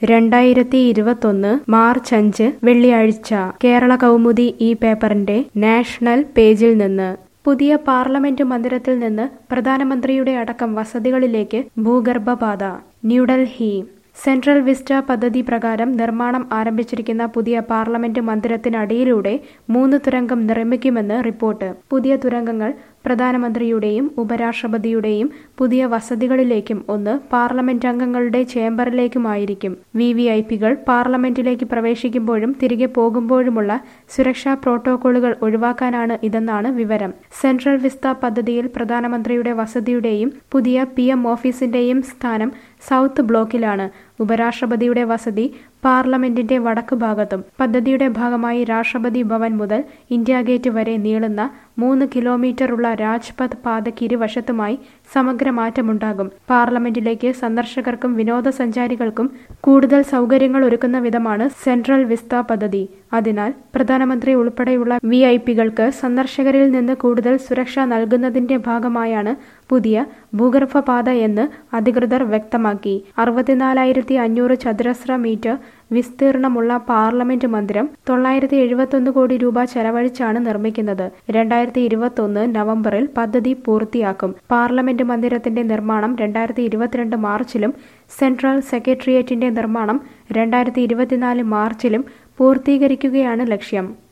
രണ്ടായിരത്തി ഇരുപത്തൊന്ന് മാർച്ച് അഞ്ച് വെള്ളിയാഴ്ച കേരള കൗമുദി ഈ പേപ്പറിന്റെ നാഷണൽ പേജിൽ നിന്ന് പുതിയ പാർലമെന്റ് മന്ദിരത്തിൽ നിന്ന് പ്രധാനമന്ത്രിയുടെ അടക്കം വസതികളിലേക്ക് ഭൂഗർഭപാത ന്യൂഡൽഹി സെൻട്രൽ വിസ്റ്റ പദ്ധതി പ്രകാരം നിർമ്മാണം ആരംഭിച്ചിരിക്കുന്ന പുതിയ പാർലമെന്റ് മന്ദിരത്തിനടിയിലൂടെ മൂന്ന് തുരങ്കം നിർമ്മിക്കുമെന്ന് റിപ്പോർട്ട് പുതിയ തുരങ്കങ്ങൾ പ്രധാനമന്ത്രിയുടെയും ഉപരാഷ്ട്രപതിയുടെയും പുതിയ വസതികളിലേക്കും ഒന്ന് പാർലമെന്റ് അംഗങ്ങളുടെ ചേംബറിലേക്കുമായിരിക്കും വി വി ഐ പികൾ പാർലമെന്റിലേക്ക് പ്രവേശിക്കുമ്പോഴും തിരികെ പോകുമ്പോഴുമുള്ള സുരക്ഷാ പ്രോട്ടോകോളുകൾ ഒഴിവാക്കാനാണ് ഇതെന്നാണ് വിവരം സെൻട്രൽ വിസ്ത പദ്ധതിയിൽ പ്രധാനമന്ത്രിയുടെ വസതിയുടെയും പുതിയ പി എം ഓഫീസിന്റെയും സ്ഥാനം സൗത്ത് ബ്ലോക്കിലാണ് ഉപരാഷ്ട്രപതിയുടെ വസതി പാർലമെന്റിന്റെ വടക്കു ഭാഗത്തും പദ്ധതിയുടെ ഭാഗമായി രാഷ്ട്രപതി ഭവൻ മുതൽ ഇന്ത്യ ഗേറ്റ് വരെ നീളുന്ന മൂന്ന് കിലോമീറ്ററുള്ള രാജ്പഥ് പാതയ്ക്ക് ഇരുവശത്തുമായി സമഗ്ര മാറ്റമുണ്ടാകും പാർലമെന്റിലേക്ക് സന്ദർശകർക്കും വിനോദസഞ്ചാരികൾക്കും കൂടുതൽ സൗകര്യങ്ങൾ ഒരുക്കുന്ന വിധമാണ് സെൻട്രൽ വിസ്ത പദ്ധതി അതിനാൽ പ്രധാനമന്ത്രി ഉൾപ്പെടെയുള്ള വി ഐ പികൾക്ക് സന്ദർശകരിൽ നിന്ന് കൂടുതൽ സുരക്ഷ നൽകുന്നതിന്റെ ഭാഗമായാണ് പുതിയ ഭൂഗർഭപാത എന്ന് അധികൃതർ വ്യക്തമാക്കി അറുപത്തിനാലായിരത്തി അഞ്ഞൂറ് ചതുരശ്ര മീറ്റർ വിസ്തീർണമുള്ള പാർലമെന്റ് മന്ദിരം തൊള്ളായിരത്തി എഴുപത്തൊന്ന് കോടി രൂപ ചെലവഴിച്ചാണ് നിർമ്മിക്കുന്നത് രണ്ടായിരത്തി ഇരുപത്തൊന്ന് നവംബറിൽ പദ്ധതി പൂർത്തിയാക്കും പാർലമെന്റ് മന്ദിരത്തിന്റെ നിർമ്മാണം രണ്ടായിരത്തി ഇരുപത്തിരണ്ട് മാർച്ചിലും സെൻട്രൽ സെക്രട്ടേറിയറ്റിന്റെ നിർമ്മാണം രണ്ടായിരത്തി ഇരുപത്തിനാല് മാർച്ചിലും പൂർത്തീകരിക്കുകയാണ് ലക്ഷ്യം